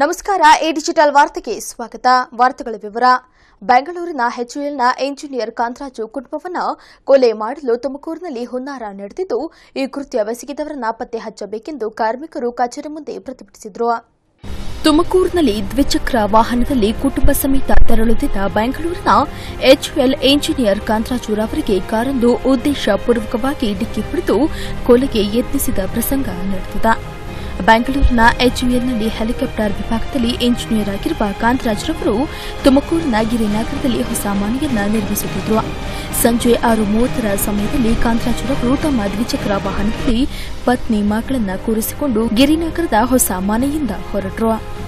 ನಮಸ್ಕಾರ A digital ವಾರ್ತೆಗೆ ಸ್ವಾಗತ ವಾರ್ತೆಗಳ ವಿವರ ಬೆಂಗಳೂರಿನ ಎಚ್ಯುಎಲ್ನ ಎಂಜಿನಿಯರ್ ಕಾಂತರಾಜು ಕುಟುಂಬವನ್ನು ಕೊಲೆ ಮಾಡಲು ತುಮಕೂರಿನಲ್ಲಿ ಹುನ್ನಾರ ನಡೆದಿದ್ದು ಈ ಕೃತ್ಯವೆಸಗಿದವರನ್ನ ಪತ್ತೆ ಹಚ್ಚಬೇಕೆಂದು ಕಾರ್ಮಿಕರು ಕಚೇರಿ ಮುಂದೆ ಪ್ರತಿಭಟಿಸಿದರು ತುಮಕೂರಿನಲ್ಲಿ ದ್ವಿಚಕ್ರ ವಾಹನದಲ್ಲಿ ಕುಟುಂಬ ಸಮೇತ ತೆರಳುತ್ತಿದ್ದ ಬೆಂಗಳೂರಿನ ಎಚ್ಎಲ್ ಎಂಜಿನಿಯರ್ ಕಾಂತರಾಜುರವರಿಗೆ ಕಾರೊಂದು ಉದ್ದೇಶಪೂರ್ವಕವಾಗಿ ಡಿಕ್ಕಿ ಹೊಡೆದು ಕೊಲೆಗೆ ಯತ್ನಿಸಿದ ಪ್ರಸಂಗ ನಡೆದಿದೆ ಬೆಂಗಳೂರಿನ ಎಚ್ಯುಎಲ್ನಲ್ಲಿ ಹೆಲಿಕಾಪ್ಟರ್ ವಿಭಾಗದಲ್ಲಿ ಎಂಜಿನಿಯರ್ ಆಗಿರುವ ಕಾಂತರಾಜ್ರವರು ತುಮಕೂರಿನ ಗಿರಿನಗರದಲ್ಲಿ ಹೊಸ ಮನೆಯನ್ನ ನಿರ್ಮಿಸುತ್ತಿದ್ದರು ಸಂಜೆ ಆರು ಮೂವತ್ತರ ಸಮಯದಲ್ಲಿ ಕಾಂತರಾಜುರವರು ತಮ್ಮ ದ್ವಿಚಕ್ರ ವಾಹನದಲ್ಲಿ ಪತ್ನಿ ಮಗಳನ್ನ ಕೂರಿಸಿಕೊಂಡು ಗಿರಿನಗರದ ಹೊಸ ಮನೆಯಿಂದ ಹೊರಟರು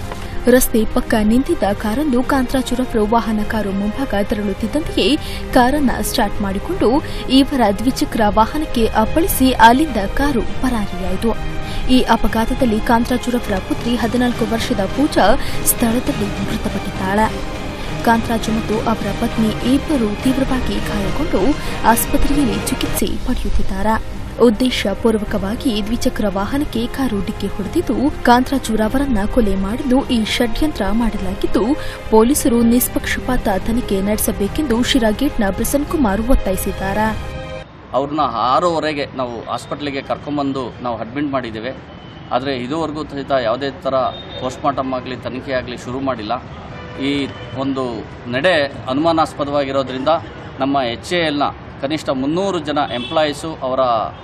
ರಸ್ತೆ ಪಕ್ಕ ನಿಂತಿದ್ದ ಕಾರನ್ನು ಕಾಂತರಾಜುರವರು ವಾಹನ ಕಾರು ಮುಂಭಾಗ ತೆರಳುತ್ತಿದ್ದಂತೆಯೇ ಕಾರನ್ನ ಸ್ಟಾರ್ಟ್ ಮಾಡಿಕೊಂಡು ಇವರ ದ್ವಿಚಕ್ರ ವಾಹನಕ್ಕೆ ಅಪ್ಪಳಿಸಿ ಅಲ್ಲಿಂದ ಕಾರು ಪರಾರಿಯಾಯಿತು ಈ ಅಪಘಾತದಲ್ಲಿ ಕಾಂತರಾಜುರವರ ಪುತ್ರಿ ಹದಿನಾಲ್ಕು ವರ್ಷದ ಪೂಜಾ ಸ್ಥಳದಲ್ಲಿ ಮೃತಪಟ್ಟಿದ್ದಾಳೆ ಕಾಂತರಾಜು ಮತ್ತು ಅವರ ಪತ್ನಿ ಇಬ್ಬರು ತೀವ್ರವಾಗಿ ಗಾಯಗೊಂಡು ಆಸ್ಪತ್ರೆಯಲ್ಲಿ ಚಿಕಿತ್ಸೆ ಪಡೆಯುತ್ತಿದ್ದಾರೆ ಉದ್ದೇಶಪೂರ್ವಕವಾಗಿ ದ್ವಿಚಕ್ರ ವಾಹನಕ್ಕೆ ಕಾರು ಡಿಕ್ಕಿ ಹೊಡೆದಿದ್ದು ಕಾಂತರಾಜುರವರನ್ನ ಕೊಲೆ ಮಾಡಲು ಈ ಷಡ್ಯಂತ್ರ ಮಾಡಲಾಗಿದ್ದು ಪೊಲೀಸರು ನಿಷ್ಪಕ್ಷಪಾತ ತನಿಖೆ ನಡೆಸಬೇಕೆಂದು ಶಿರಾಗೇಟ್ನ ಪ್ರಸನ್ ಕುಮಾರ್ ಒತ್ತಾಯಿಸಿದ್ದಾರೆ ಅವ್ರನ್ನ ಆರೂವರೆಗೆ ನಾವು ಹಾಸ್ಪಿಟ್ಲಿಗೆ ಕರ್ಕೊಂಬಂದು ನಾವು ಅಡ್ಮಿಟ್ ಮಾಡಿದ್ದೇವೆ ಆದರೆ ಇದುವರೆಗೂ ಸಹಿತ ಯಾವುದೇ ಥರ ಪೋಸ್ಟ್ಮಾರ್ಟಮ್ ಆಗಲಿ ತನಿಖೆ ಆಗಲಿ ಶುರು ಮಾಡಿಲ್ಲ ಈ ಒಂದು ನಡೆ ಅನುಮಾನಾಸ್ಪದವಾಗಿರೋದ್ರಿಂದ ನಮ್ಮ ಎಚ್ ಎ ಎಲ್ನ ಕನಿಷ್ಠ ಮುನ್ನೂರು ಜನ ಎಂಪ್ಲಾಯೀಸು ಅವರ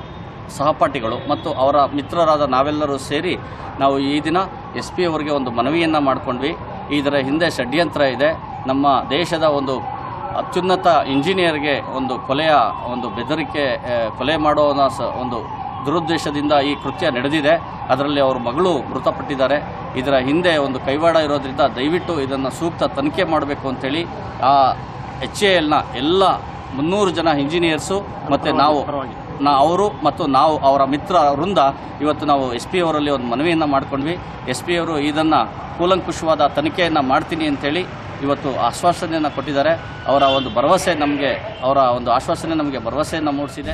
ಸಹಪಾಠಿಗಳು ಮತ್ತು ಅವರ ಮಿತ್ರರಾದ ನಾವೆಲ್ಲರೂ ಸೇರಿ ನಾವು ಈ ದಿನ ಎಸ್ ಪಿ ಅವರಿಗೆ ಒಂದು ಮನವಿಯನ್ನು ಮಾಡಿಕೊಂಡ್ವಿ ಇದರ ಹಿಂದೆ ಷಡ್ಯಂತ್ರ ಇದೆ ನಮ್ಮ ದೇಶದ ಒಂದು ಅತ್ಯುನ್ನತ ಇಂಜಿನಿಯರ್ಗೆ ಒಂದು ಕೊಲೆಯ ಒಂದು ಬೆದರಿಕೆ ಆ, ಕೊಲೆ ಮಾಡೋ ಸ- ಒಂದು ದುರುದ್ದೇಶದಿಂದ ಈ ಕೃತ್ಯ ನಡೆದಿದೆ ಅದರಲ್ಲಿ ಅವ್ರ ಮಗಳು ಮೃತಪಟ್ಟಿದ್ದಾರೆ ಇದರ ಹಿಂದೆ ಒಂದು ಕೈವಾಡ ಇರೋದ್ರಿಂದ ದಯವಿಟ್ಟು ಇದನ್ನು ಸೂಕ್ತ ತನಿಖೆ ಮಾಡಬೇಕು ಅಂತೇಳಿ ಆ ಎಚ್ ಎ ಎಲ್ನ ಎಲ್ಲ ಮುನ್ನೂರು ಜನ ಇಂಜಿನಿಯರ್ಸು ಮತ್ತು ನಾವು ನಾ ಅವರು ಮತ್ತು ನಾವು ಅವರ ಮಿತ್ರ ವೃಂದ ಇವತ್ತು ನಾವು ಎಸ್ ಪಿ ಅವರಲ್ಲಿ ಒಂದು ಮನವಿಯನ್ನು ಮಾಡ್ಕೊಂಡ್ವಿ ಎಸ್ ಪಿ ಅವರು ಇದನ್ನು ಕೂಲಂಕುಷವಾದ ತನಿಖೆಯನ್ನು ಮಾಡ್ತೀನಿ ಅಂತೇಳಿ ಇವತ್ತು ಆಶ್ವಾಸನೆಯನ್ನು ಕೊಟ್ಟಿದ್ದಾರೆ ಅವರ ಒಂದು ಭರವಸೆ ನಮಗೆ ಅವರ ಒಂದು ಆಶ್ವಾಸನೆ ನಮಗೆ ಭರವಸೆಯನ್ನು ಮೂಡಿಸಿದೆ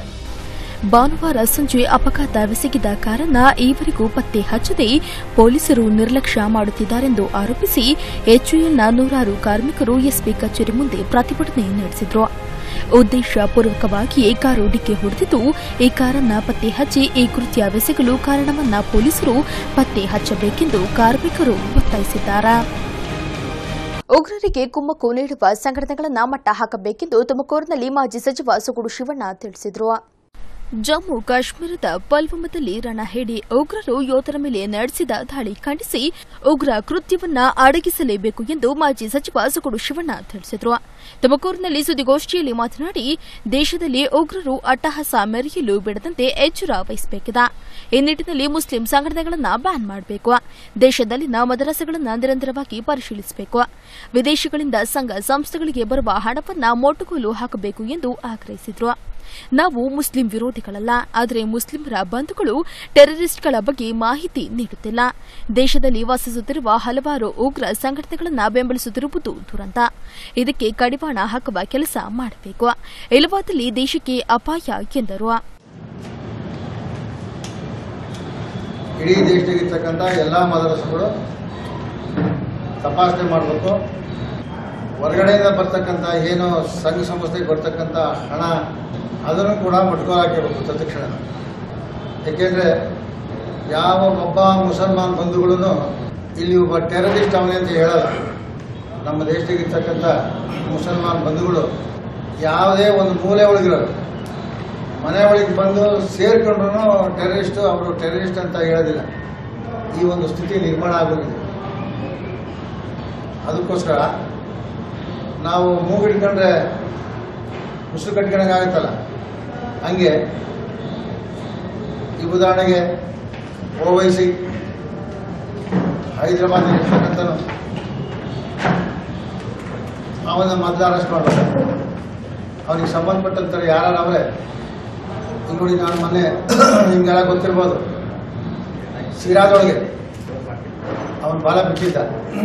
ಭಾನುವಾರ ಸಂಜೆ ಅಪಘಾತವೆಸಗಿದ ಕಾರಣ ಈವರೆಗೂ ಪತ್ತೆ ಹಚ್ಚದೆ ಪೊಲೀಸರು ನಿರ್ಲಕ್ಷ್ಯ ಮಾಡುತ್ತಿದ್ದಾರೆಂದು ಆರೋಪಿಸಿ ಎಚ್ಯುಎಲ್ನ ನೂರಾರು ಕಾರ್ಮಿಕರು ಎಸ್ಪಿ ಕಚೇರಿ ಮುಂದೆ ಪ್ರತಿಭಟನೆ ನಡೆಸಿದರು ಉದ್ದೇಶಪೂರ್ವಕವಾಗಿಯೇ ಕಾರು ಡಿಕ್ಕಿ ಹೊಡೆದಿದ್ದು ಈ ಕಾರನ್ನ ಪತ್ತೆ ಹಚ್ಚಿ ಈ ಕೃತ್ಯವೆಸಗಲು ಕಾರಣವನ್ನ ಪೊಲೀಸರು ಪತ್ತೆ ಹಚ್ಚಬೇಕೆಂದು ಕಾರ್ಮಿಕರು ಒತ್ತಾಯಿಸಿದ್ದಾರೆ ಉಗ್ರರಿಗೆ ಕುಮ್ಮಕ್ಕು ನೀಡುವ ಸಂಘಟನೆಗಳನ್ನು ಮಟ್ಟ ಹಾಕಬೇಕೆಂದು ತುಮಕೂರಿನಲ್ಲಿ ಮಾಜಿ ಸಚಿವ ಸುಗುಡು ಶಿವಣ್ಣ ತಿಳಿಸಿದರು ಜಮ್ಮು ಕಾಶ್ಮೀರದ ಪಲ್ವಮದಲ್ಲಿ ರಣಹೇಡಿ ಉಗ್ರರು ಯೋಧರ ಮೇಲೆ ನಡೆಸಿದ ದಾಳಿ ಖಂಡಿಸಿ ಉಗ್ರ ಕೃತ್ಯವನ್ನ ಅಡಗಿಸಲೇಬೇಕು ಎಂದು ಮಾಜಿ ಸಚಿವ ಸುಗುಡು ಶಿವಣ್ಣ ತಿಳಿಸಿದರು ತುಮಕೂರಿನಲ್ಲಿ ಸುದ್ದಿಗೋಷ್ಠಿಯಲ್ಲಿ ಮಾತನಾಡಿ ದೇಶದಲ್ಲಿ ಉಗ್ರರು ಅಟ್ಟಹಾಸ ಮೆರೆಯಲು ಬಿಡದಂತೆ ಎಚ್ಚರ ವಹಿಸಬೇಕಿದೆ ಈ ನಿಟ್ಟಿನಲ್ಲಿ ಮುಸ್ಲಿಂ ಸಂಘಟನೆಗಳನ್ನು ಬ್ಯಾನ್ ಮಾಡಬೇಕು ದೇಶದಲ್ಲಿನ ಮದರಸೆಗಳನ್ನು ನಿರಂತರವಾಗಿ ಪರಿಶೀಲಿಸಬೇಕು ವಿದೇಶಗಳಿಂದ ಸಂಘ ಸಂಸ್ಥೆಗಳಿಗೆ ಬರುವ ಹಣವನ್ನ ಮೊಟುಗೋಲು ಹಾಕಬೇಕು ಎಂದು ಆಗ್ರಹಿಸಿದರು ನಾವು ಮುಸ್ಲಿಂ ವಿರೋಧಿಗಳಲ್ಲ ಆದರೆ ಮುಸ್ಲಿಮರ ಬಂಧುಗಳು ಟೆರರಿಸ್ಟ್ಗಳ ಬಗ್ಗೆ ಮಾಹಿತಿ ನೀಡುತ್ತಿಲ್ಲ ದೇಶದಲ್ಲಿ ವಾಸಿಸುತ್ತಿರುವ ಹಲವಾರು ಉಗ್ರ ಸಂಘಟನೆಗಳನ್ನು ಬೆಂಬಲಿಸುತ್ತಿರುವುದು ದುರಂತ ಇದಕ್ಕೆ ಕಡಿವಾಣ ಹಾಕುವ ಕೆಲಸ ಮಾಡಬೇಕು ಇಲ್ಲವಾದಲ್ಲಿ ದೇಶಕ್ಕೆ ಅಪಾಯ ಎಂದರು ಇಡೀ ದೇಶದಾಗಿರ್ತಕ್ಕಂಥ ಎಲ್ಲ ಮದರಸಗಳು ತಪಾಸಣೆ ಮಾಡಬೇಕು ಹೊರಗಡೆಯಿಂದ ಬರ್ತಕ್ಕಂಥ ಏನು ಸಂಘ ಸಂಸ್ಥೆಗೆ ಬರ್ತಕ್ಕಂಥ ಹಣ ಅದನ್ನು ಕೂಡ ಮಟ್ಕೋಲ್ ಹಾಕಿರ್ಬೇಕು ತತ್ಕ್ಷಣ ಏಕೆಂದರೆ ಯಾವ ಒಬ್ಬ ಮುಸಲ್ಮಾನ್ ಬಂಧುಗಳು ಇಲ್ಲಿ ಒಬ್ಬ ಟೆರರಿಸ್ಟ್ ಅವನೇ ಅಂತ ಹೇಳಲ್ಲ ನಮ್ಮ ದೇಶದಾಗಿರ್ತಕ್ಕಂಥ ಮುಸಲ್ಮಾನ್ ಬಂಧುಗಳು ಯಾವುದೇ ಒಂದು ಮೂಲೆ ಒಳಗಿರೋರು ಮನೆ ಒಳಗೆ ಬಂದು ಸೇರ್ಕೊಂಡ್ರು ಟೆರರಿಸ್ಟ್ ಅವರು ಟೆರರಿಸ್ಟ್ ಅಂತ ಹೇಳೋದಿಲ್ಲ ಈ ಒಂದು ಸ್ಥಿತಿ ನಿರ್ಮಾಣ ಆಗೋಗಿದೆ ಅದಕ್ಕೋಸ್ಕರ ನಾವು ಮೂಗಿಡ್ಕೊಂಡ್ರೆ ಉಸಿರು ಕಟ್ಕೊಳಂಗೆ ಆಗುತ್ತಲ್ಲ ಹಂಗೆ ಈ ಉದಾಹರಣೆಗೆ ಓವೈಸಿ ಹೈದರಾಬಾದ್ ಇರ್ತಕ್ಕಂಥನು ಅವನ ಮೊದಲು ಅರೆಸ್ಟ್ ಮಾಡಬೇಕು ಅವನಿಗೆ ಸಂಬಂಧಪಟ್ಟಂತ ಯಾರು ಅವರೇ ಈಗ ನೋಡಿ ನಾನು ಮೊನ್ನೆ ನಿಮ್ಗೆಲ್ಲ ಗೊತ್ತಿರ್ಬೋದು ಸಿರಾದೊಳಗೆ ಅವನ ಬಾಲ ಬಿಟ್ಟಿದ್ದ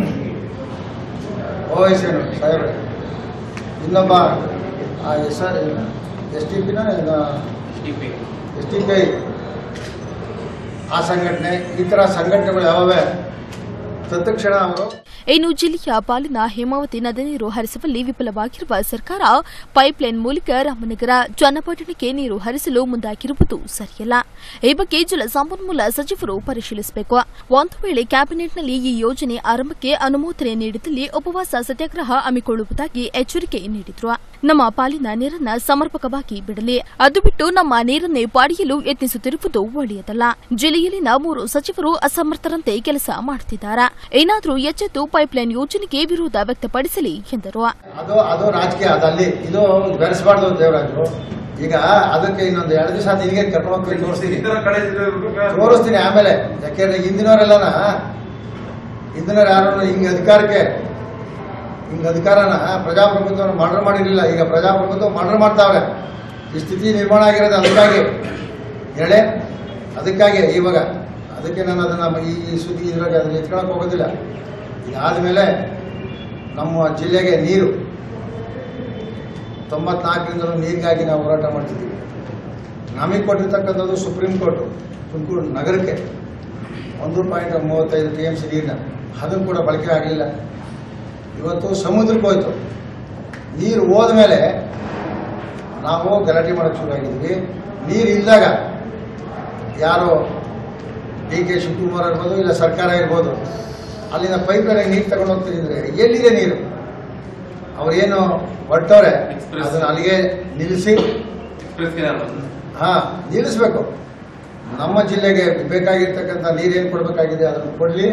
ಓವೈಸೇನು ಸಾಹೇಬ್ರೆ ಇನ್ನೊಬ್ಬ ಆ ಎಸ್ ಎಸ್ ಟಿ ಪಿನ ಎಸ್ ಟಿ ಪಿ ಆ ಸಂಘಟನೆ ಈ ಥರ ಸಂಘಟನೆಗಳು ಯಾವೇ ತತ್ಕ್ಷಣ ಅವರು ಇನ್ನು ಜಿಲ್ಲೆಯ ಪಾಲಿನ ಹೇಮಾವತಿ ನದಿ ನೀರು ಹರಿಸುವಲ್ಲಿ ವಿಫಲವಾಗಿರುವ ಸರ್ಕಾರ ಪೈಪ್ಲೈನ್ ಮೂಲಕ ರಾಮನಗರ ಚನ್ನಪಟ್ಟಣಕ್ಕೆ ನೀರು ಹರಿಸಲು ಮುಂದಾಗಿರುವುದು ಸರಿಯಲ್ಲ ಈ ಬಗ್ಗೆ ಜಲಸಂಪನ್ಮೂಲ ಸಚಿವರು ಪರಿಶೀಲಿಸಬೇಕು ಒಂದು ವೇಳೆ ಕ್ಯಾಬಿನೆಟ್ನಲ್ಲಿ ಈ ಯೋಜನೆ ಆರಂಭಕ್ಕೆ ಅನುಮೋದನೆ ನೀಡಿದಲ್ಲಿ ಉಪವಾಸ ಸತ್ಯಾಗ್ರಹ ಹಮ್ಮಿಕೊಳ್ಳುವುದಾಗಿ ಎಚ್ಚರಿಕೆ ನೀಡಿದ್ರು ನಮ್ಮ ಪಾಲಿನ ನೀರನ್ನ ಸಮರ್ಪಕವಾಗಿ ಬಿಡಲಿ ಅದು ಬಿಟ್ಟು ನಮ್ಮ ನೀರನ್ನೇ ಪಡೆಯಲು ಯತ್ನಿಸುತ್ತಿರುವುದು ಒಳ್ಳೆಯದಲ್ಲ ಜಿಲ್ಲೆಯಲ್ಲಿನ ಮೂರು ಸಚಿವರು ಅಸಮರ್ಥರಂತೆ ಕೆಲಸ ಮಾಡುತ್ತಿದ್ದಾರೆ ಏನಾದರೂ ಎಚ್ಚೆತ್ತು ಪೈಪ್ಲೈನ್ ಯೋಜನೆಗೆ ವಿರೋಧ ವ್ಯಕ್ತಪಡಿಸಲಿ ಎಂದರು ಅದು ಅದು ರಾಜಕೀಯ ಅದಲ್ಲಿ ಇದು ಬೆರೆಸಬಾರ್ದು ದೇವರಾಜರು ಈಗ ಅದಕ್ಕೆ ಇನ್ನೊಂದು ಎರಡು ದಿವಸ ನಿನಗೆ ಕರ್ಕೊಂಡು ಹೋಗ್ತೀನಿ ತೋರಿಸ್ತೀನಿ ತೋರಿಸ್ತೀನಿ ಆಮೇಲೆ ಯಾಕೆಂದ್ರೆ ಹಿಂದಿನವರೆಲ್ಲನ ಹಿಂದಿನವ್ರು ಯಾರು ಹಿಂಗ ಅಧಿಕಾರಕ್ಕೆ ಹಿಂಗ ಅಧಿಕಾರನ ಪ್ರಜಾಪ್ರಭುತ್ವ ಮರ್ಡರ್ ಮಾಡಿರಲಿಲ್ಲ ಈಗ ಪ್ರಜಾಪ್ರಭುತ್ವ ಮರ್ಡರ್ ಮಾಡ್ತಾವ್ರೆ ಈ ಸ್ಥಿತಿ ನಿರ್ಮಾಣ ಆಗಿರೋದು ಅದಕ್ಕಾಗಿ ಹೇಳೆ ಅದಕ್ಕಾಗಿ ಇವಾಗ ಅದಕ್ಕೆ ನಾನು ಅದನ್ನ ಈ ಈ ಸುದ್ದಿ ಇದ್ರಾಗ ಅದನ್ನ ಎತ್ಕೊಳಕ್ ಹೋಗೋದಿಲ್ಲ ಇದಾದ್ಮೇಲೆ ನಮ್ಮ ಜಿಲ್ಲೆಗೆ ನೀರು ತೊಂಬತ್ನಾಲ್ಕರಿಂದಲೂ ನೀರಿಗಾಗಿ ನಾವು ಹೋರಾಟ ಮಾಡ್ತಿದ್ದೀವಿ ನಮಗೆ ಕೊಟ್ಟಿರ್ತಕ್ಕಂಥದ್ದು ಸುಪ್ರೀಂ ಕೋರ್ಟು ತುಮಕೂರು ನಗರಕ್ಕೆ ಒಂದು ಪಾಯಿಂಟ್ ಮೂವತ್ತೈದು ಟಿ ಎಮ್ ಸಿ ನೀರನ್ನ ಅದನ್ನು ಕೂಡ ಬಳಕೆ ಆಗಲಿಲ್ಲ ಇವತ್ತು ಸಮುದ್ರಕ್ಕೆ ಹೋಯ್ತು ನೀರು ಹೋದ ಮೇಲೆ ನಾವು ಗಲಾಟೆ ಮಾಡೋಕ್ಕೆ ಶುರುವಾಗಿದ್ವಿ ನೀರು ಇದ್ದಾಗ ಯಾರೋ ಡಿ ಕೆ ಶಿವಕುಮಾರ್ ಇರ್ಬೋದು ಇಲ್ಲ ಸರ್ಕಾರ ಇರ್ಬೋದು ಅಲ್ಲಿಂದ ಪೈಪ್ ಲೈನ್ ನೀರು ತಗೊಂಡು ಹೋಗ್ತಿದ್ರೆ ಎಲ್ಲಿದೆ ನೀರು ಅವ್ರೇನು ಹೊರಟವ್ರೆ ಅದನ್ನ ಅಲ್ಲಿಗೆ ನಿಲ್ಲಿಸಿ ಹಾ ನಿಲ್ಲಿಸ್ಬೇಕು ನಮ್ಮ ಜಿಲ್ಲೆಗೆ ಬೇಕಾಗಿರ್ತಕ್ಕಂಥ ನೀರೇನು ಕೊಡಬೇಕಾಗಿದೆ ಅದನ್ನು ಕೊಡ್ಲಿ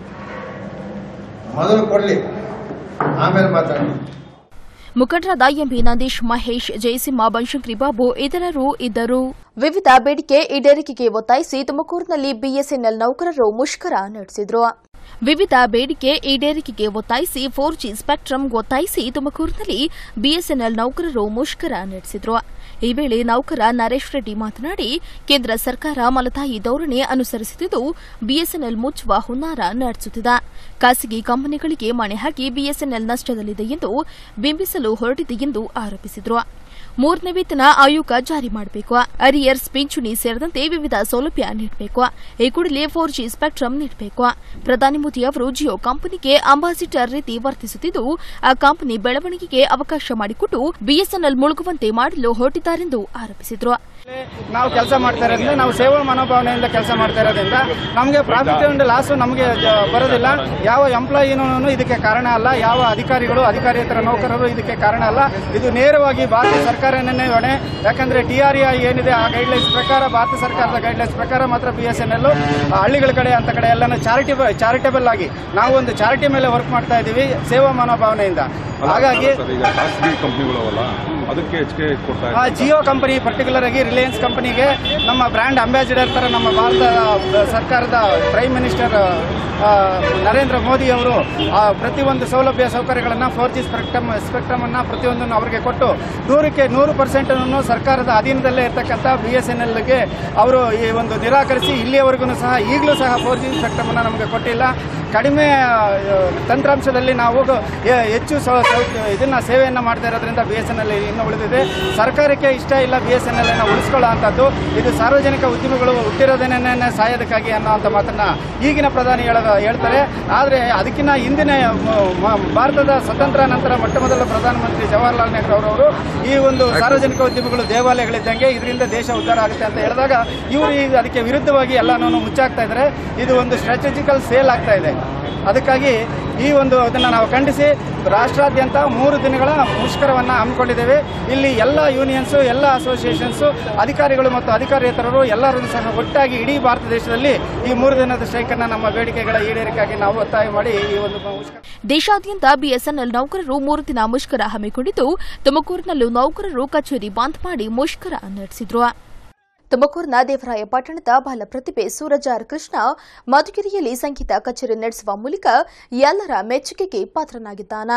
ಮೊದಲು ಕೊಡ್ಲಿ ಆಮೇಲೆ ಮಾತಾಡಿ ಮುಖಂಡರಾದ ಎಂಪಿ ನಂದೀಶ್ ಮಹೇಶ್ ಜಯಸಿಂಹ ಬನಶಂಕರಿ ಬಾಬು ಇತರರು ಇದ್ದರು ವಿವಿಧ ಬೇಡಿಕೆ ಈಡೇರಿಕೆಗೆ ಒತ್ತಾಯಿಸಿ ತುಮಕೂರಿನಲ್ಲಿ ಬಿಎಸ್ಎನ್ಎಲ್ ನೌಕರರು ಮುಷ್ಕರ ನಡೆಸಿದರು ವಿವಿಧ ಬೇಡಿಕೆ ಈಡೇರಿಕೆಗೆ ಒತ್ತಾಯಿಸಿ ಫೋರ್ ಜಿ ಸ್ಪೆಕ್ಟ್ರಮ್ ಒತ್ತಾಯಿಸಿ ತುಮಕೂರಿನಲ್ಲಿ ಬಿಎಸ್ಎನ್ಎಲ್ ನೌಕರರು ಮುಷ್ಕರ ನಡೆಸಿದರು ಈ ವೇಳೆ ನೌಕರ ನರೇಶ್ ರೆಡ್ಡಿ ಮಾತನಾಡಿ ಕೇಂದ್ರ ಸರ್ಕಾರ ಮಲತಾಯಿ ಧೋರಣೆ ಅನುಸರಿಸುತ್ತಿದ್ದು ಬಿಎಸ್ಎನ್ಎಲ್ ಮುಚ್ಚುವ ಹುನ್ನಾರ ನಡೆಸುತ್ತಿದೆ ಖಾಸಗಿ ಕಂಪನಿಗಳಿಗೆ ಮಣೆ ಹಾಕಿ ಬಿಎಸ್ಎನ್ಎಲ್ ನಷ್ಟದಲ್ಲಿದೆ ಎಂದು ಬಿಂಬಿಸಲು ಹೊರಟಿದೆ ಎಂದು ಆರೋಪಿಸಿದರು ಮೂರನೇ ವೇತನ ಆಯೋಗ ಜಾರಿ ಮಾಡಬೇಕು ಅರಿಯರ್ಸ್ ಪಿಂಚಣಿ ಸೇರಿದಂತೆ ವಿವಿಧ ಸೌಲಭ್ಯ ನೀಡಬೇಕು ಈ ಕೂಡಲೇ ಫೋರ್ ಜಿ ಸ್ಪೆಕ್ಟ್ರಮ್ ನೀಡಬೇಕು ಪ್ರಧಾನಿ ಮೋದಿ ಅವರು ಜಿಯೋ ಕಂಪನಿಗೆ ಅಂಬಾಸಿಡರ್ ರೀತಿ ವರ್ತಿಸುತ್ತಿದ್ದು ಆ ಕಂಪನಿ ಬೆಳವಣಿಗೆಗೆ ಅವಕಾಶ ಮಾಡಿಕೊಟ್ಟು ಬಿಎಸ್ಎನ್ಎಲ್ ಮುಳುಗುವಂತೆ ಮಾಡಲು ಹೊರಟಿದ್ದಾರೆಂದು ಆರೋಪಿಸಿದರು ನಾವು ಕೆಲಸ ಮಾಡ್ತಾ ಇರೋದ್ರಿಂದ ನಾವು ಸೇವಾ ಮನೋಭಾವನೆಯಿಂದ ಕೆಲಸ ಮಾಡ್ತಾ ಇರೋದ್ರಿಂದ ನಮಗೆ ಪ್ರಾಫಿಟ್ ಅಂಡ್ ಲಾಸು ನಮಗೆ ಜ- ಬರೋದಿಲ್ಲ ಯಾವ ಎಂಪ್ಲಾಯಿನೂ ಇದಕ್ಕೆ ಕಾರಣ ಅಲ್ಲ ಯಾವ ಅಧಿಕಾರಿಗಳು ಅಧಿಕಾರಿಯೇತರ ನೌಕರರು ಇದಕ್ಕೆ ಕಾರಣ ಅಲ್ಲ ಇದು ನೇರವಾಗಿ ಭಾರತ ಸರ್ಕಾರನೇ ಹೊಣೆ ಯಾಕಂದ್ರೆ ಟಿ ಆರ್ ಐ ಏನಿದೆ ಆ ಗೈಡ್ಲೈನ್ಸ್ ಪ್ರಕಾರ ಭಾರತ ಸರ್ಕಾರದ ಗೈಡ್ಲೈನ್ಸ್ ಪ್ರಕಾರ ಮಾತ್ರ ಬಿ ಎಸ್ ಎನ್ ಎಲ್ ಹಳ್ಳಿಗಳ ಕಡೆ ಅಂತ ಕಡೆ ಎಲ್ಲಾನು ಚಾರಿಟೇಬಲ್ ಚಾರಿಟೇಬಲ್ ಆಗಿ ನಾವು ಒಂದು ಚಾರಿಟಿ ಮೇಲೆ ವರ್ಕ್ ಮಾಡ್ತಾ ಇದ್ದೀವಿ ಸೇವಾ ಮನೋಭಾವನೆಯಿಂದ ಹಾಗಾಗಿ ಸರ್, ಈಗ ಖಾಸಗಿ ಕಂಪ್ನಿಗಳು ಅವಲ್ಲ ಅದಕ್ಕೆ ಹೆಚ್ಚಿಗೆ ಕೊಡ್ತಾ ಆ ಇದ್ದಾರೆ ಜಿಯೋ ಕಂಪನಿ ಪರ್ಟಿಕ್ಯುಲರ್ ಆಗಿ ರಿಲಯನ್ಸ್ ಕಂಪನಿಗೆ ನಮ್ಮ ಬ್ರ್ಯಾಂಡ್ ಅಂಬಾಸಿಡರ್ ತರ ನಮ್ಮ ಭಾರತ ಸರ್ಕಾರದ ಪ್ರೈಮ್ ಮಿನಿಸ್ಟರ್ ಆ, ನರೇಂದ್ರ ಮೋದಿ ಅವರು ಆ, ಪ್ರತಿಯೊಂದು ಸೌಲಭ್ಯ ಸೌಕರ್ಯಗಳನ್ನು ಫೋರ್ ಜಿ ಸ್ಪೆಕ್ಟ್ರಮ್ ಸ್ಪೆಕ್ಟ್ರಮ್ ಅನ್ನ ಪ್ರತಿಯೊಂದನ್ನು ಅವರಿಗೆ ಕೊಟ್ಟು ನೂರಕ್ಕೆ ನೂರು ಪರ್ಸೆಂಟ್ ಸರ್ಕಾರದ ಅಧೀನದಲ್ಲೇ ಇರತಕ್ಕಂಥ ಬಿ ಎಸ್ ಎನ್ ಎಲ್ಗೆ ಅವರು ಈ ಒಂದು ನಿರಾಕರಿಸಿ ಇಲ್ಲಿಯವರೆಗೂ ಸಹ ಈಗಲೂ ಸಹ ಫೋರ್ ಜಿ ಸ್ಪೆಕ್ಟ್ರಮ್ ಅನ್ನ ನಮಗೆ ಕೊಟ್ಟಿಲ್ಲ ಕಡಿಮೆ ಆ, ತಂತ್ರಾಂಶದಲ್ಲಿ ನಾವು ಹೆ- ಹೆಚ್ಚು ಸೌ- ಸೌ- ಇದನ್ನ ಸೇವೆಯನ್ನ ಮಾಡ್ತಾ ಇರೋದ್ರಿಂದ ಬಿ ಎಸ್ ಎನ್ ಎಲ್ ಇನ್ನು ಉಳಿದಿದೆ ಸರ್ಕಾರಕ್ಕೆ ಇಷ್ಟ ಇಲ್ಲ ಬಿ ಎಸ್ ಎನ್ ಎಲ್ ಅನ್ನು ಉಳಿಸ್ಕೊಳ್ಳೋ ಅಂಥದ್ದು ಇದು ಸಾರ್ವಜನಿಕ ಉದ್ಯಮಗಳು ಹುಟ್ಟಿರೋದೇನೇ ಸಾಯೋದಕ್ಕಾಗಿ ಅನ್ನೋಂಥ ಮಾತನ್ನ ಈಗಿನ ಪ್ರಧಾನಿ ಹೇಳ ಹೇಳ್ತಾರೆ ಆದರೆ ಅದಕ್ಕಿಂತ ಹಿಂದಿನ ಮ- ಮ- ಭಾರತದ ಸ್ವತಂತ್ರ ನಂತರ ಮೊಟ್ಟ ಮೊದಲ ಪ್ರಧಾನಮಂತ್ರಿ ಜವಾಹರ್ಲಾಲ್ ನೆಹರು ಅವರವರು ಈ ಒಂದು ಸಾರ್ವಜನಿಕ ಉದ್ಯಮಗಳು ದೇವಾಲಯಗಳಿದ್ದಂಗೆ ಇದರಿಂದ ದೇಶ ಉದ್ಧಾರ ಆಗುತ್ತೆ ಅಂತ ಹೇಳಿದಾಗ ಇವರು ಈಗ ಅದಕ್ಕೆ ವಿರುದ್ಧವಾಗಿ ಎಲ್ಲಾನು ಮುಚ್ಚಾಕ್ತಾ ಇದ್ದಾರೆ ಇದು ಒಂದು ಸ್ಟ್ರಾಟಜಿಕಲ್ ಸೇಲ್ ಆಗ್ತಾ ಇದೆ ಅದಕ್ಕಾಗಿ ಈ ಒಂದು ಇದನ್ನು ನಾವು ಖಂಡಿಸಿ ರಾಷ್ಟ್ರಾದ್ಯಂತ ಮೂರು ದಿನಗಳ ಮುಷ್ಕರವನ್ನ ಹಮ್ಮಿಕೊಂಡಿದ್ದೇವೆ ಇಲ್ಲಿ ಎಲ್ಲ ಯೂನಿಯನ್ಸು ಎಲ್ಲ ಅಸೋಸಿಯೇಷನ್ಸು ಅಧಿಕಾರಿಗಳು ಮತ್ತು ಅಧಿಕಾರಿಯೇತರರು ಎಲ್ಲರೂ ಸಹ ಒಟ್ಟಾಗಿ ಇಡೀ ಭಾರತ ದೇಶದಲ್ಲಿ ಈ ಮೂರು ದಿನದ ಸ್ಟ್ರೈಕನ್ನು ನಮ್ಮ ಬೇಡಿಕೆಗಳ ಈಡೇರಿಕೆಗಾಗಿ ನಾವು ಒತ್ತಾಯ ಮಾಡಿ ಈ ಒಂದು ಮುಷ್ಕರ ದೇಶಾದ್ಯಂತ ಬಿಎಸ್ಎನ್ಎಲ್ ನೌಕರರು ಮೂರು ದಿನ ಮುಷ್ಕರ ಹಮ್ಮಿಕೊಂಡಿದ್ದು ತುಮಕೂರಿನಲ್ಲೂ ನೌಕರರು ಕಚೇರಿ ಬಂದ್ ಮಾಡಿ ಮುಷ್ಕರ ನಡೆಸಿದ್ರು ತುಮಕೂರಿನ ದೇವರಾಯ ಪಟ್ಟಣದ ಬಾಲ ಪ್ರತಿಭೆ ಸೂರಜ್ ಆರ್ ಕೃಷ್ಣ ಮಧುಗಿರಿಯಲ್ಲಿ ಸಂಗೀತ ಕಚೇರಿ ನಡೆಸುವ ಮೂಲಕ ಎಲ್ಲರ ಮೆಚ್ಚುಗೆಗೆ ಪಾತ್ರನಾಗಿದ್ದಾನೆ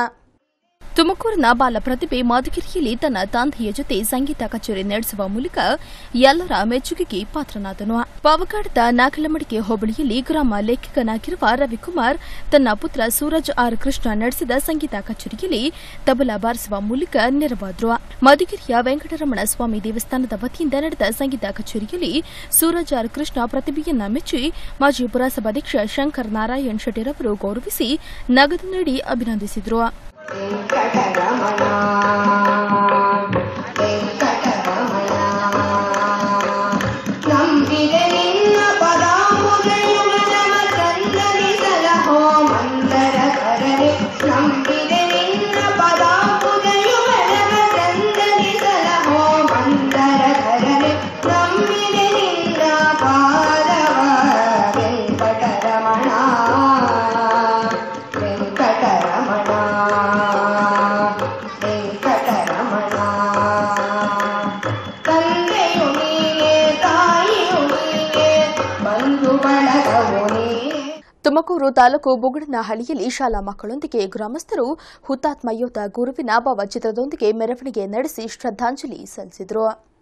ತುಮಕೂರಿನ ಬಾಲ ಪ್ರತಿಭೆ ಮಧುಗಿರಿಯಲ್ಲಿ ತನ್ನ ತಂದೆಯ ಜೊತೆ ಸಂಗೀತ ಕಚೇರಿ ನಡೆಸುವ ಮೂಲಕ ಎಲ್ಲರ ಮೆಚ್ಚುಗೆಗೆ ಪಾತ್ರನಾದನು ಪಾವಗಡದ ನಾಗಲಮಡಿಕೆ ಹೋಬಳಿಯಲ್ಲಿ ಗ್ರಾಮ ಲೇಖಕನಾಗಿರುವ ರವಿಕುಮಾರ್ ತನ್ನ ಪುತ್ರ ಸೂರಜ್ ಆರ್ ಕೃಷ್ಣ ನಡೆಸಿದ ಸಂಗೀತ ಕಚೇರಿಯಲ್ಲಿ ತಬಲಾ ಬಾರಿಸುವ ಮೂಲಕ ನೆರವಾದ್ರು ಮಧುಗಿರಿಯ ವೆಂಕಟರಮಣ ಸ್ವಾಮಿ ದೇವಸ್ಥಾನದ ವತಿಯಿಂದ ನಡೆದ ಸಂಗೀತ ಕಚೇರಿಯಲ್ಲಿ ಸೂರಜ್ ಆರ್ ಕೃಷ್ಣ ಪ್ರತಿಭೆಯನ್ನ ಮೆಚ್ಚಿ ಮಾಜಿ ಪುರಸಭಾಧ್ಯಕ್ಷ ಶಂಕರ್ ನಾರಾಯಣ್ ಶೆಟ್ಟಿರವರು ಗೌರವಿಸಿ ನಗದು ನೀಡಿ ಅಭಿನಂದಿಸಿದರು ವೆಂಕಟರಮಣ ವೆಂಕಟರಮಣ ನಂಬಿದೆ ನಿನ್ನ ಪದಾಂಬುಜಯುಗನವ ಸಂದನಿಸಲಹೋ ಮಂದರ ಕರನೆ ನಂಬಿದೆ ನಿನ್ನ ಪದಾಂಬುಜಯುಗನವ ಸಂದನಿಸಲಹೋ ಮಂದರ ಕರನೆ ನಂಬಿದೆ ನಿನ್ನ ಪಾದವ ವೆಂಕಟರಮಣ ವೆಂಕಟರಮಣ ವೆಂಕಟರಮಣ ತಂದೆಯು ನೀನೇ ತಾಯಿಯು ನೀನೇ ಬಂಧು ಬಳಗವು ನೀನೇ ತುಮಕೂರು ತಾಲೂಕು ಬುಗುಡನಹಳ್ಳಿಯಲ್ಲಿ ಶಾಲಾ ಮಕ್ಕಳೊಂದಿಗೆ ಗ್ರಾಮಸ್ಥರು ಹುತಾತ್ಮ ಯೋಧ ಗುರುವಿನ ಭಾವಚಿತ್ರದೊಂದಿಗೆ ಮೆರವಣಿಗೆ ನಡೆಸಿ ಶ್ರದ್ದಾಂಜಲಿ ಸಲ್ಲಿಸಿದರು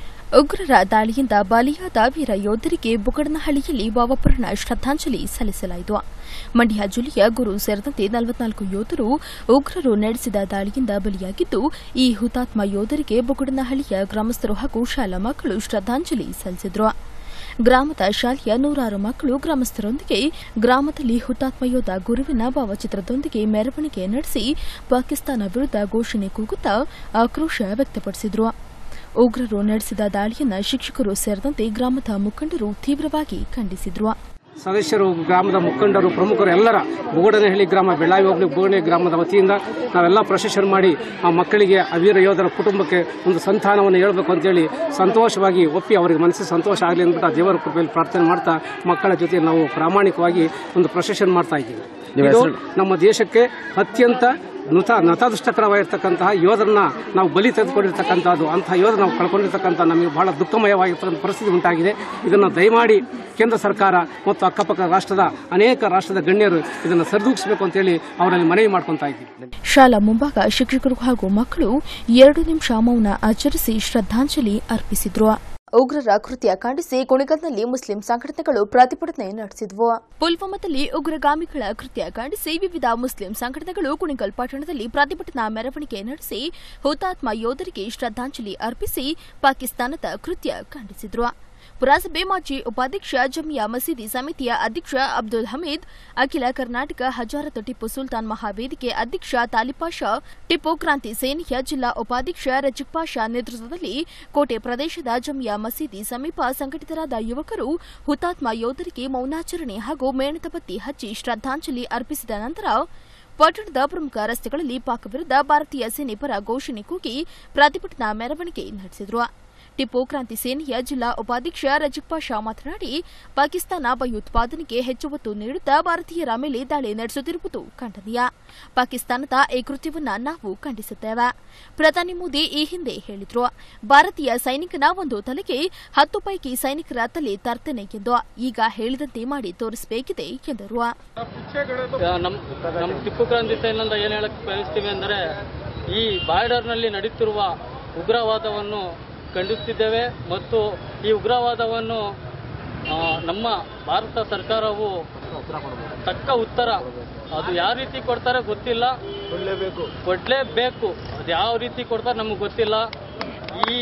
ಉಗ್ರರ ದಾಳಿಯಿಂದ ಬಲಿಯಾದ ವೀರ ಯೋಧರಿಗೆ ಬುಗಡನಹಳ್ಳಿಯಲ್ಲಿ ಭಾವಪೂರ್ಣ ಶ್ರದ್ದಾಂಜಲಿ ಸಲ್ಲಿಸಲಾಯಿತು ಮಂಡ್ಯ ಜಿಲ್ಲೆಯ ಗುರು ಸೇರಿದಂತೆ ನಲವತ್ನಾಲ್ಕು ಯೋಧರು ಉಗ್ರರು ನಡೆಸಿದ ದಾಳಿಯಿಂದ ಬಲಿಯಾಗಿದ್ದು ಈ ಹುತಾತ್ಮ ಯೋಧರಿಗೆ ಬುಗಡನಹಳ್ಳಿಯ ಗ್ರಾಮಸ್ಥರು ಹಾಗೂ ಶಾಲಾ ಮಕ್ಕಳು ಶ್ರದ್ದಾಂಜಲಿ ಸಲ್ಲಿಸಿದರು ಗ್ರಾಮದ ಶಾಲೆಯ ನೂರಾರು ಮಕ್ಕಳು ಗ್ರಾಮಸ್ಥರೊಂದಿಗೆ ಗ್ರಾಮದಲ್ಲಿ ಹುತಾತ್ಮ ಯೋಧ ಗುರುವಿನ ಭಾವಚಿತ್ರದೊಂದಿಗೆ ಮೆರವಣಿಗೆ ನಡೆಸಿ ಪಾಕಿಸ್ತಾನ ವಿರುದ್ಧ ಘೋಷಣೆ ಕೂಗುತ್ತಾ ಆಕ್ರೋಶ ವ್ಯಕ್ತಪಡಿಸಿದರು ಉಗ್ರರು ನಡೆಸಿದ ದಾಳಿಯನ್ನ ಶಿಕ್ಷಕರು ಸೇರಿದಂತೆ ಗ್ರಾಮದ ಮುಖಂಡರು ತೀವ್ರವಾಗಿ ಖಂಡಿಸಿದರು ಸದಸ್ಯರು ಗ್ರಾಮದ ಮುಖಂಡರು ಪ್ರಮುಖರು ಎಲ್ಲರ ಬುಗಡನಹಳ್ಳಿ ಗ್ರಾಮ ಬೆಳ್ಳಾವಿ ಹೋಬಳಿ ಬುಗಡನೆ ಗ್ರಾಮದ ವತಿಯಿಂದ ನಾವೆಲ್ಲ ಪ್ರೊಸೆಷನ್ ಮಾಡಿ ಆ ಮಕ್ಕಳಿಗೆ ಆ ವೀರ ಯೋಧರ ಕುಟುಂಬಕ್ಕೆ ಒಂದು ಸಂತಾನವನ್ನು ಹೇಳಬೇಕು ಅಂತೇಳಿ ಸಂತೋಷವಾಗಿ ಒಪ್ಪಿ ಅವರಿಗೆ ಮನಸ್ಸಿಗೆ ಸಂತೋಷ ಆಗಲಿ ಅಂದ್ಬಿಟ್ಟು ಆ ದೇವರ ಕೃಪೆಯಲ್ಲಿ ಪ್ರಾರ್ಥನೆ ಮಾಡ್ತಾ ಮಕ್ಕಳ ಜೊತೆ ನಾವು ಪ್ರಾಮಾಣಿಕವಾಗಿ ಒಂದು ಪ್ರೊಸೆಷನ್ ಮಾಡ್ತಾ ಇದ್ದೀವಿ ಇದು ನಮ್ಮ ದೇಶಕ್ಕೆ ಅತ್ಯಂತ ನೃತ ನತದೃಷ್ಟಕರವಾಗಿರ್ತಕ್ಕಂತಹ ಯೋಧರನ್ನ ನಾವು ಬಲಿ ತೆಗೆದುಕೊಂಡಿರ್ತಕ್ಕಂಥದ್ದು ಅಂತಹ ಯೋಧ ನಾವು ಕಳ್ಕೊಂಡಿರ್ತಕ್ಕಂಥ ನಮಗೆ ಬಹಳ ದುಃಖಮಯವಾಗಿರ್ತಕ್ಕಂಥ ಪರಿಸ್ಥಿತಿ ಉಂಟಾಗಿದೆ ಇದನ್ನು ದಯಮಾಡಿ ಕೇಂದ್ರ ಸರ್ಕಾರ ಮತ್ತು ಅಕ್ಕಪಕ್ಕ ರಾಷ್ಟ್ರದ ಅನೇಕ ರಾಷ್ಟ್ರದ ಗಣ್ಯರು ಇದನ್ನು ಸರಿದೂಗಿಸಬೇಕು ಅಂತೇಳಿ ಅವರಲ್ಲಿ ಮನವಿ ಮಾಡ್ಕೊತಾ ಇದ್ದೀವಿ ಶಾಲಾ ಮುಂಭಾಗ ಶಿಕ್ಷಕರು ಹಾಗೂ ಮಕ್ಕಳು ಎರಡು ನಿಮಿಷ ಮೌನ ಆಚರಿಸಿ ಶ್ರದ್ದಾಂಜಲಿ ಅರ್ಪಿಸಿದ್ರು ಉಗ್ರರ ಕೃತ್ಯ ಖಂಡಿಸಿ ಕುಣಿಗಲ್ನಲ್ಲಿ ಮುಸ್ಲಿಂ ಸಂಘಟನೆಗಳು ಪ್ರತಿಭಟನೆ ನಡೆಸಿದವು ಪುಲ್ವಾಮಾದಲ್ಲಿ ಉಗ್ರಗಾಮಿಗಳ ಕೃತ್ಯ ಖಂಡಿಸಿ ವಿವಿಧ ಮುಸ್ಲಿಂ ಸಂಘಟನೆಗಳು ಕುಣಿಗಲ್ ಪಟ್ಟಣದಲ್ಲಿ ಪ್ರತಿಭಟನಾ ಮೆರವಣಿಗೆ ನಡೆಸಿ ಹುತಾತ್ಮ ಯೋಧರಿಗೆ ಶ್ರದ್ದಾಂಜಲಿ ಅರ್ಪಿಸಿ ಪಾಕಿಸ್ತಾನದ ಕೃತ್ಯ ಖಂಡಿಸಿದ್ರು ಪುರಸಭೆ ಮಾಜಿ ಉಪಾಧ್ಯಕ್ಷ ಜಮಿಯಾ ಮಸೀದಿ ಸಮಿತಿಯ ಅಧ್ಯಕ್ಷ ಅಬ್ದುಲ್ ಹಮೀದ್ ಅಖಿಲ ಕರ್ನಾಟಕ ಹಜಾರತ್ ಟಿಪ್ಪು ಸುಲ್ತಾನ್ ಮಹಾವೇದಿಕೆ ಅಧ್ಯಕ್ಷ ತಾಲಿಪಾಷಾ ಟಿಪ್ಪು ಕ್ರಾಂತಿ ಸೇನೆಯ ಜಿಲ್ಲಾ ಉಪಾಧ್ಯಕ್ಷ ರಜಿಕ್ ಪಾಷಾ ನೇತೃತ್ವದಲ್ಲಿ ಕೋಟೆ ಪ್ರದೇಶದ ಜಮಿಯಾ ಮಸೀದಿ ಸಮೀಪ ಸಂಘಟಿತರಾದ ಯುವಕರು ಹುತಾತ್ಮ ಯೋಧರಿಗೆ ಮೌನಾಚರಣೆ ಹಾಗೂ ಮೇಣದ ಬತ್ತಿ ಹಚ್ಚಿ ಶ್ರದ್ದಾಂಜಲಿ ಅರ್ಪಿಸಿದ ನಂತರ ಪಟ್ಟಣದ ಪ್ರಮುಖ ರಸ್ತೆಗಳಲ್ಲಿ ಪಾಕ್ ವಿರುದ್ಧ ಭಾರತೀಯ ಸೇನೆ ಪರ ಘೋಷಣೆ ಕೂಗಿ ಪ್ರತಿಭಟನಾ ಮೆರವಣಿಗೆ ನಡೆಸಿದರು ಟಿಪ್ಪು ಕ್ರಾಂತಿ ಸೇನೆಯ ಜಿಲ್ಲಾ ಉಪಾಧ್ಯಕ್ಷ ರಜಿಕ್ ಪಾಷಾ ಮಾತನಾಡಿ ಪಾಕಿಸ್ತಾನ ಭಯೋತ್ಪಾದನೆಗೆ ಹೆಚ್ಚು ಒತ್ತು ನೀಡುತ್ತಾ ಭಾರತೀಯರ ಮೇಲೆ ದಾಳಿ ನಡೆಸುತ್ತಿರುವುದು ಖಂಡನೀಯ ಪಾಕಿಸ್ತಾನದ ಈ ಕೃತ್ಯವನ್ನ ನಾವು ಖಂಡಿಸುತ್ತೇವೆ ಪ್ರಧಾನಿ ಮೋದಿ ಈ ಹಿಂದೆ ಹೇಳಿದ್ರು ಭಾರತೀಯ ಸೈನಿಕನ ಒಂದು ತಲೆಗೆ ಹತ್ತು ಪೈಕಿ ಸೈನಿಕರ ತಲೆ ತರ್ತೇನೆ ಎಂದು ಈಗ ಹೇಳಿದಂತೆ ಮಾಡಿ ತೋರಿಸಬೇಕಿದೆ ಎಂದರು ನಮ್ಮ ನಮ್ಮ ಟಿಪ್ಪು ಕ್ರಾಂತಿ ಸೇನೆಯಿಂದ ಏನು ಹೇಳಕ್ ಬಯಸ್ತೀವಿ ಅಂದರೆ ಈ ಬಾರ್ಡರ್ನಲ್ಲಿ ನಡೀತಿರುವ ಉಗ್ರವಾದವನ್ನು ಖಂಡಿಸ್ತಿದ್ದೇವೆ ಮತ್ತು ಈ ಉಗ್ರವಾದವನ್ನು ಆ, ನಮ್ಮ ಭಾರತ ಸರ್ಕಾರವು ತಕ್ಕ ಉತ್ತರ ಅದು ಯಾವ ರೀತಿ ಕೊಡ್ತಾರೆ ಗೊತ್ತಿಲ್ಲ ಕೊಡ್ಲೇಬೇಕು ಅದು ಯಾವ ರೀತಿ ಕೊಡ್ತಾರೆ ನಮಗೆ ಗೊತ್ತಿಲ್ಲ ಈ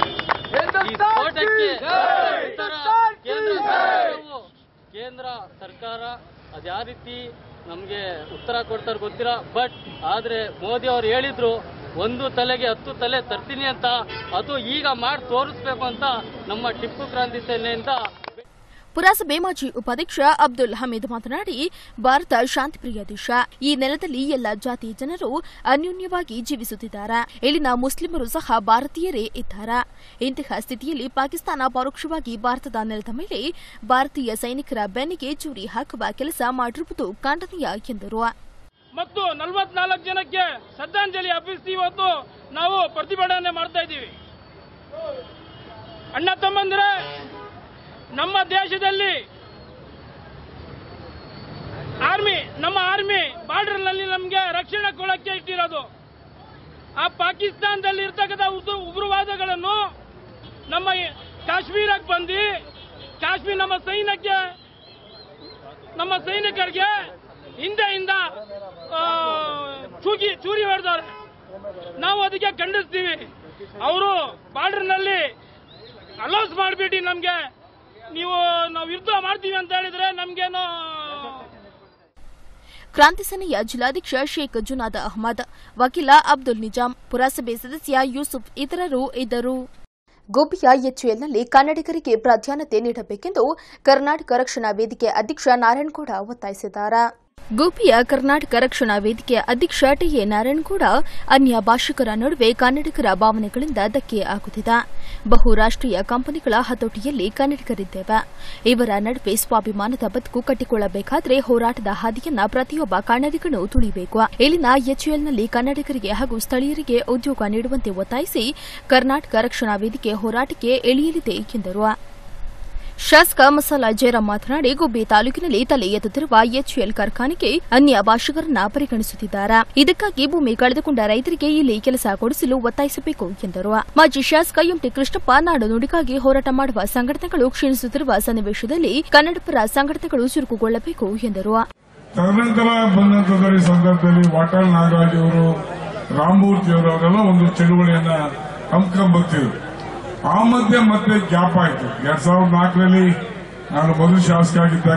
ಈ ಸ್ಫೋಟಕ್ಕೆ ಉತ್ತರ ಕೇಂದ್ರ ಸರ್ಕಾರವು ಕೇಂದ್ರ ಸರ್ಕಾರ ಅದು ಯಾವ ರೀತಿ ನಮಗೆ ಉತ್ತರ ಕೊಡ್ತಾರೆ ಗೊತ್ತಿಲ್ಲ ಬಟ್ ಆದರೆ ಮೋದಿ ಅವರು ಹೇಳಿದ್ರು ಒಂದು ತಲೆಗೆ ಹತ್ತು ತಲೆ ತರ್ತೀನಿ ಅಂತ ಅದು ಈಗ ಮಾಡಿ ತೋರಿಸ್ಬೇಕು ಅಂತ ನಮ್ಮ ಟಿಪ್ಪು ಕ್ರಾಂತಿ ಸೇನೆಯಿಂದ ಪುರಸಭೆ ಮಾಜಿ ಉಪಾಧ್ಯಕ್ಷ ಅಬ್ದುಲ್ ಹಮೀದ್ ಮಾತನಾಡಿ ಭಾರತ ಶಾಂತಿಪ್ರಿಯ ದೇಶ ಈ ನೆಲದಲ್ಲಿ ಎಲ್ಲ ಜಾತಿ ಜನರು ಅನ್ಯೋನ್ಯವಾಗಿ ಜೀವಿಸುತ್ತಿದ್ದಾರೆ ಇಲ್ಲಿನ ಮುಸ್ಲಿಮರು ಸಹ ಭಾರತೀಯರೇ ಇದ್ದಾರೆ ಇಂತಹ ಸ್ಥಿತಿಯಲ್ಲಿ ಪಾಕಿಸ್ತಾನ ಪರೋಕ್ಷವಾಗಿ ಭಾರತದ ನೆಲದ ಮೇಲೆ ಭಾರತೀಯ ಸೈನಿಕರ ಬೆನ್ನಿಗೆ ಚೂರಿ ಹಾಕುವ ಕೆಲಸ ಮಾಡಿರುವುದು ಖಂಡನೀಯ ಎಂದರು ಮತ್ತು ನಲವತ್ನಾಲ್ಕು ಜನಕ್ಕೆ ಶ್ರದ್ಧಾಂಜಲಿ ಅರ್ಪಿಸಿ ಇವತ್ತು ನಾವು ಪ್ರತಿಭಟನೆ ಮಾಡ್ತಾ ಇದ್ದೀವಿ ಅಣ್ಣ ತಮ್ಮಂದ್ರೆ ನಮ್ಮ ದೇಶದಲ್ಲಿ ಆರ್ಮಿ ನಮ್ಮ ಆರ್ಮಿ ಬಾರ್ಡರ್ನಲ್ಲಿ ನಮಗೆ ರಕ್ಷಣೆ ಕೊಡಕ್ಕೆ ಇಟ್ಟಿರೋದು ಆ ಪಾಕಿಸ್ತಾನದಲ್ಲಿ ಇರ್ತಕ್ಕಂಥ ಉಗ್ರ- ಉಗ್ರವಾದಗಳನ್ನು ನಮ್ಮ ಕಾಶ್ಮೀರಕ್ಕೆ ಬಂದು ಕಾಶ್ಮೀರ ನಮ್ಮ ಸೈನ್ಯಕ್ಕೆ ನಮ್ಮ ಸೈನಿಕರಿಗೆ ಹಿಂದೆಯಿಂದ ಆ, ಚೂಗಿ ಚೂರಿ ಹೊಡೆದವ್ರೆ ನಾವು ಅದಕ್ಕೆ ಖಂಡಿಸ್ತೀವಿ ಅವರು ಬಾರ್ಡರ್ನಲ್ಲಿ ಅಲೌನ್ಸ್ ಮಾಡಿಬಿಟ್ಟು ನಮಗೆ ನೀವು ನಾವು ಯುದ್ಧ ಮಾಡ್ತೀವಿ ಅಂತ ಹೇಳಿದ್ರೆ ನಮ್ಗೇನೋ ಕ್ರಾಂತಿ ಸೇನೆಯ ಜಿಲ್ಲಾಧ್ಯಕ್ಷ ಶೇಖ್ ಜುನಾದ್ ಅಹಮದ್ ವಕೀಲ ಅಬ್ದುಲ್ ನಿಜಾಂ ಪುರಸಭೆ ಸದಸ್ಯ ಯೂಸುಫ್ ಇತರರು ಇದ್ದರು ಗುಬ್ಬಿಯ ಎಚ್ಎಲ್ನಲ್ಲಿ ಕನ್ನಡಿಗರಿಗೆ ಪ್ರಾಧಾನ್ಯತೆ ನೀಡಬೇಕೆಂದು ಕರ್ನಾಟಕ ರಕ್ಷಣಾ ವೇದಿಕೆ ಅಧ್ಯಕ್ಷ ನಾರಾಯಣಗೌಡ ಒತ್ತಾಯಿಸಿದ್ದಾರೆ ಗುಬ್ಬಿಯ ಕರ್ನಾಟಕ ರಕ್ಷಣಾ ವೇದಿಕೆ ಅಧ್ಯಕ್ಷ ಟಿಎ ನಾರಾಯಣಗೌಡ ಅನ್ಯ ಭಾಷಿಕರ ನಡುವೆ ಕನ್ನಡಿಗರ ಭಾವನೆಗಳಿಂದ ಧಕ್ಕೆ ಆಗುತ್ತಿದೆ ಬಹುರಾಷ್ಟೀಯ ಕಂಪನಿಗಳ ಹತೋಟಿಯಲ್ಲಿ ಕನ್ನಡಿಗರಿದ್ದೇವೆ ಇವರ ನಡುವೆ ಸ್ವಾಭಿಮಾನದ ಬದುಕು ಕಟ್ಟಿಕೊಳ್ಳಬೇಕಾದರೆ ಹೋರಾಟದ ಹಾದಿಯನ್ನ ಪ್ರತಿಯೊಬ್ಬ ಕನ್ನಡಿಗನು ತುಳಿಬೇಕು ಇಲ್ಲಿನ ಎಚ್ಎಲ್ನಲ್ಲಿ ಕನ್ನಡಿಗರಿಗೆ ಹಾಗೂ ಸ್ಥಳೀಯರಿಗೆ ಉದ್ಯೋಗ ನೀಡುವಂತೆ ಒತ್ತಾಯಿಸಿ ಕರ್ನಾಟಕ ರಕ್ಷಣಾ ವೇದಿಕೆ ಹೋರಾಟಕ್ಕೆ ಇಳಿಯಲಿದೆ ಎಂದರು ಶಾಸಕ ಮಸಾಲ ಜಯರಾಮ್ ಮಾತನಾಡಿ ಗುಬ್ಬಿ ತಾಲೂಕಿನಲ್ಲಿ ತಲೆ ಎತ್ತುತ್ತಿರುವ ಎಚ್ಎಲ್ ಕಾರ್ಖಾನೆಗೆ ಅನ್ಯ ಭಾಷಿಗರನ್ನ ಪರಿಗಣಿಸುತ್ತಿದ್ದಾರೆ ಇದಕ್ಕಾಗಿ ಭೂಮಿ ಕಳೆದುಕೊಂಡ ರೈತರಿಗೆ ಇಲ್ಲಿ ಕೆಲಸ ಕೊಡಿಸಲು ಒತ್ತಾಯಿಸಬೇಕು ಎಂದರು ಮಾಜಿ ಶಾಸಕ ಎಂಟಿ ಕೃಷ್ಣಪ್ಪ ನಾಡು ನುಡಿಗಾಗಿ ಹೋರಾಟ ಮಾಡುವ ಸಂಘಟನೆಗಳು ಕ್ಷೀಣಿಸುತ್ತಿರುವ ಸನ್ನಿವೇಶದಲ್ಲಿ ಕನ್ನಡಪರ ಸಂಘಟನೆಗಳು ಚುರುಕುಗೊಳ್ಳಬೇಕು ಎಂದರು ತದನಂತರ ಬಂದಂತದಲ್ಲಿ ಸಂದರ್ಭದಲ್ಲಿ ವಾಟಾಳ್ ನಾಗರಾಜ್ ಅವರು ರಾಮಮೂರ್ತಿ ಅವರು ಅವರೆಲ್ಲ ಒಂದು ಚಳುವಳಿಯನ್ನ ಹಮ್ಕೊಂಡ್ಬರ್ತಿದ್ರು ಆ ಮಧ್ಯೆ ಮತ್ತೆ ಗ್ಯಾಪ್ ಆಯ್ತು ಎರಡ್ ಸಾವಿರದ ನಾಲ್ಕರಲ್ಲಿ ನಾನು ಮೊದಲು ಶಾಸಕ ಆಗಿದ್ದಾಗ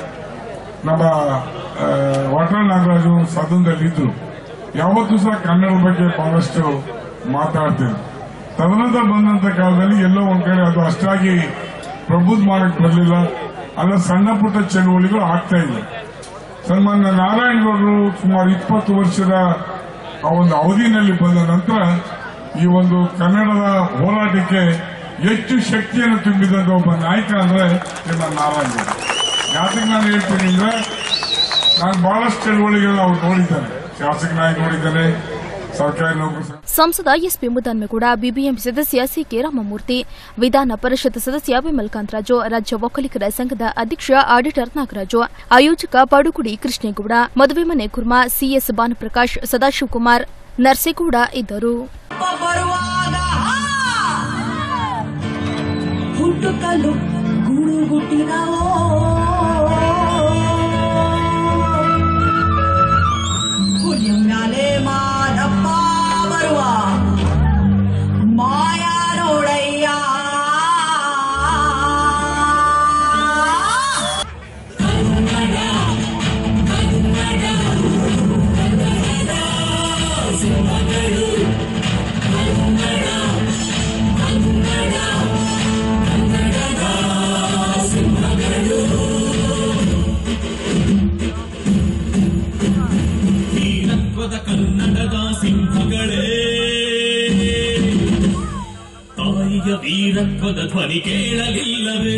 ನಮ್ಮ ಆ, ವಾಟಾಳ್ ನಾಗರಾಜು ಸದನದಲ್ಲಿ ಇದ್ರು ಯಾವತ್ತೂ ಸಹ ಕನ್ನಡ ಬಗ್ಗೆ ಬಹಳಷ್ಟು ಮಾತಾಡ್ತಿದ್ರು ತದನಂತರ ಬಂದಂತ ಕಾಲದಲ್ಲಿ ಎಲ್ಲೋ ಒಂದ್ ಕಡೆ ಅದು ಅಷ್ಟಾಗಿ ಪ್ರಬುದ್ಧ ಮಾಡಕ್ ಬರಲಿಲ್ಲ ಅಲ್ಲ ಸಣ್ಣ ಪುಟ್ಟ ಚಳುವಳಿಗಳು ಆಗ್ತಾ ಇಲ್ಲ ಸನ್ಮಾನ್ಯ ನಾರಾಯಣಗೌಡರು ಸುಮಾರು ಇಪ್ಪತ್ತು ವರ್ಷದ ಆ ಒಂದು ಅವಧಿನಲ್ಲಿ ಬಂದ ನಂತರ ಈ ಒಂದು ಕನ್ನಡದ ಹೋರಾಟಕ್ಕೆ ಹೆಚ್ಚು ಶಕ್ತಿಯನ್ನು ತುಂಬಿದಂತ ಒಬ್ಬ ನಾಯಕ ಅಂದ್ರೆ ನಿಮ್ಮ ನಾರಾಯಣಗೌಡ ಯಾತಕ್ಕೆ ನಾನು ಹೇಳ್ತೀನಿ ಅಂದ್ರೆ ನಾನು ಬಹಳಷ್ಟು ಚಳುವಳಿಗಳನ್ನ ಅವ್ರು ನೋಡಿದ್ದಾರೆ ಶಾಸಕನಾಗಿ ನೋಡಿದ್ದಾರೆ ಸರ್ಕಾರಿ ನೌಕರ ಸಂಸದ ಎಸ್ಪಿ ಮುದ್ದನ್ಮೇಗೌಡ ಬಿಬಿಎಂಪಿ ಸದಸ್ಯ ಸಿಕೆ ರಾಮಮೂರ್ತಿ ವಿಧಾನ ಪರಿಷತ್ ಸದಸ್ಯ ವಿಮಲ್ ಕಾಂತರಾಜು ರಾಜ್ಯ ಒಕ್ಕಲಿಗರ ಸಂಘದ ಅಧ್ಯಕ್ಷ ಆಡಿಟರ್ ನಾಗರಾಜು ಆಯೋಜಕ ಪಡುಗುಡಿ ಕೃಷ್ಣೇಗೌಡ ಮದುವೆ ಮನೆ ಕುರ್ಮಾ ಸಿಎಸ್ ಭಾನುಪ್ರಕಾಶ್ ಸದಾಶಿವಕುಮಾರ್ ನರ್ಸೇಗೌಡ ಇದ್ದರು ಬರುವಾಗ ಹುಟ್ಟುಕಲು ಗುಡುಗುಟ್ಟಿನವೋ ಹುಲಿಂಗಾಲೆ ಮಾದಪ್ಪ ಬರುವ ಮಾಯಾ ನೋಡಯ್ಯ ವೀರತ್ವದ ಕನ್ನಡದ ಸಿಂಹಗಳೇ ತಾಯಿಯ ವೀರತ್ವದ ಧ್ವನಿ ಕೇಳಲಿಲ್ಲವೇ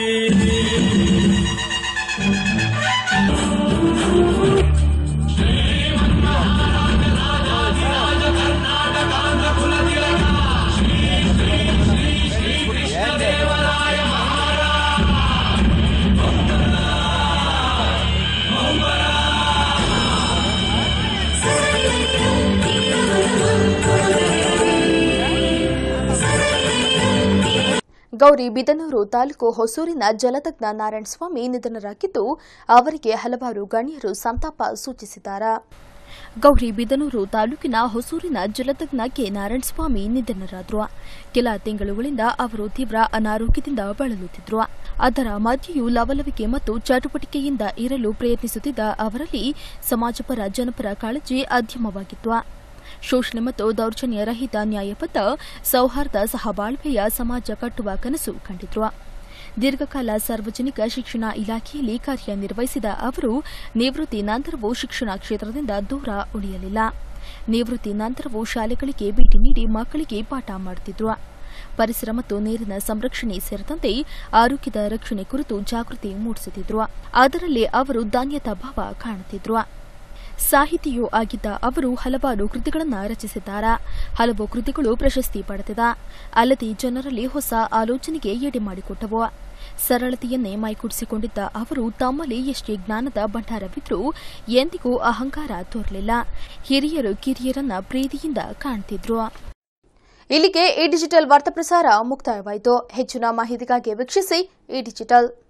ಗೌರಿಬಿದನೂರು ತಾಲೂಕು ಹೊಸೂರಿನ ಜಲತಜ್ಞ ನಾರಾಯಣಸ್ವಾಮಿ ನಿಧನರಾಗಿದ್ದು ಅವರಿಗೆ ಹಲವಾರು ಗಣ್ಯರು ಸಂತಾಪ ಸೂಚಿಸಿದ್ದಾರೆ ಗೌರಿಬಿದನೂರು ತಾಲೂಕಿನ ಹೊಸೂರಿನ ಜಲತಜ್ಞ ಕೆ ನಾರಾಯಣಸ್ವಾಮಿ ನಿಧನರಾದರು ಕೆಲ ತಿಂಗಳುಗಳಿಂದ ಅವರು ತೀವ್ರ ಅನಾರೋಗ್ಯದಿಂದ ಬಳಲುತ್ತಿದ್ದರು ಅದರ ಮಧ್ಯೆಯೂ ಲವಲವಿಕೆ ಮತ್ತು ಚಟುವಟಿಕೆಯಿಂದ ಇರಲು ಪ್ರಯತ್ನಿಸುತ್ತಿದ್ದ ಅವರಲ್ಲಿ ಸಮಾಜಪರ ಜನಪರ ಕಾಳಜಿ ಅಧ್ಯಮವಾಗಿತ್ತು ಶೋಷಣೆ ಮತ್ತು ದೌರ್ಜನ್ಯ ರಹಿತ ನ್ಯಾಯಬದ್ಧ ಸೌಹಾರ್ದ ಸಹಬಾಳ್ವೆಯ ಸಮಾಜ ಕಟ್ಟುವ ಕನಸು ಕಂಡಿದ್ರು ದೀರ್ಘಕಾಲ ಸಾರ್ವಜನಿಕ ಶಿಕ್ಷಣ ಇಲಾಖೆಯಲ್ಲಿ ಕಾರ್ಯನಿರ್ವಹಿಸಿದ ಅವರು ನಿವೃತ್ತಿ ನಂತರವೂ ಶಿಕ್ಷಣ ಕ್ಷೇತ್ರದಿಂದ ದೂರ ಉಳಿಯಲಿಲ್ಲ ನಿವೃತ್ತಿ ನಂತರವೂ ಶಾಲೆಗಳಿಗೆ ಭೇಟಿ ನೀಡಿ ಮಕ್ಕಳಿಗೆ ಪಾಠ ಮಾಡುತ್ತಿದ್ರು ಪರಿಸರ ಮತ್ತು ನೀರಿನ ಸಂರಕ್ಷಣೆ ಸೇರಿದಂತೆ ಆರೋಗ್ಯದ ರಕ್ಷಣೆ ಕುರಿತು ಜಾಗೃತಿ ಮೂಡಿಸುತ್ತಿದ್ರು ಅದರಲ್ಲಿ ಅವರು ದಾನ್ಯತಾ ಭಾವ ಕಾಣುತ್ತಿದ್ರು ಸಾಹಿತಿಯೂ ಆಗಿದ್ದ ಅವರು ಹಲವಾರು ಕೃತಿಗಳನ್ನು ರಚಿಸಿದ್ದಾರೆ ಹಲವು ಕೃತಿಗಳು ಪ್ರಶಸ್ತಿ ಪಡೆದಿದೆ ಅಲ್ಲದೆ ಜನರಲ್ಲಿ ಹೊಸ ಆಲೋಚನೆಗೆ ಎಡೆ ಮಾಡಿಕೊಟ್ಟವು ಸರಳತೆಯನ್ನೇ ಮೈಗೂಡಿಸಿಕೊಂಡಿದ್ದ ಅವರು ತಮ್ಮಲ್ಲಿ ಎಷ್ಟೇ ಜ್ಞಾನದ ಭಂಡಾರವಿದ್ರೂ ಎಂದಿಗೂ ಅಹಂಕಾರ ತೋರಲಿಲ್ಲ ಹಿರಿಯರು ಕಿರಿಯರನ್ನ ಪ್ರೀತಿಯಿಂದ ಕಾಣ್ತಿದ್ರು ಇಲ್ಲಿಗೆ ಈ ಡಿಜಿಟಲ್ ವಾರ್ತಾ ಪ್ರಸಾರ ಮುಕ್ತಾಯವಾಯಿತು ಹೆಚ್ಚಿನ ಮಾಹಿತಿಗಾಗಿ ವೀಕ್ಷಿಸಿ ಈ ಡಿಜಿಟಲ್